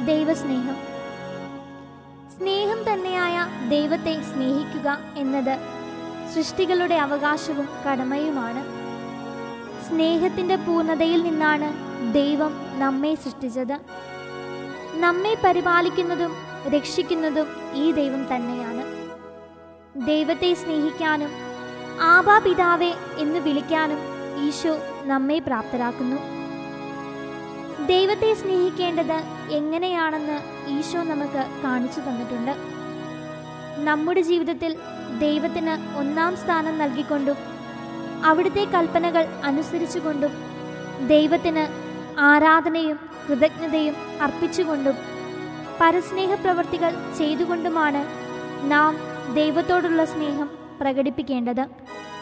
ദൈവസ്നേഹം സ്നേഹം തന്നെയായ ദൈവത്തെ സ്നേഹിക്കുക എന്നത് സൃഷ്ടികളുടെ അവകാശവും കടമയുമാണ് സ്നേഹത്തിൻ്റെ പൂർണ്ണതയിൽ നിന്നാണ് ദൈവം നമ്മെ സൃഷ്ടിച്ചത് നമ്മെ പരിപാലിക്കുന്നതും രക്ഷിക്കുന്നതും ഈ ദൈവം തന്നെയാണ് ദൈവത്തെ സ്നേഹിക്കാനും ആബാ പിതാവേ എന്ന് വിളിക്കാനും ഈശോ നമ്മെ പ്രാപ്തരാക്കുന്നു ദൈവത്തെ സ്നേഹിക്കേണ്ടത് എങ്ങനെയാണെന്ന് ഈശോ നമുക്ക് കാണിച്ചു തന്നിട്ടുണ്ട് നമ്മുടെ ജീവിതത്തിൽ ദൈവത്തിന് ഒന്നാം സ്ഥാനം നൽകിക്കൊണ്ടും അവിടുത്തെ കൽപ്പനകൾ അനുസരിച്ചുകൊണ്ടും ദൈവത്തിന് ആരാധനയും കൃതജ്ഞതയും അർപ്പിച്ചുകൊണ്ടും പരസ്നേഹ പ്രവർത്തികൾ ചെയ്തുകൊണ്ടുമാണ് നാം ദൈവത്തോടുള്ള സ്നേഹം പ്രകടിപ്പിക്കേണ്ടത്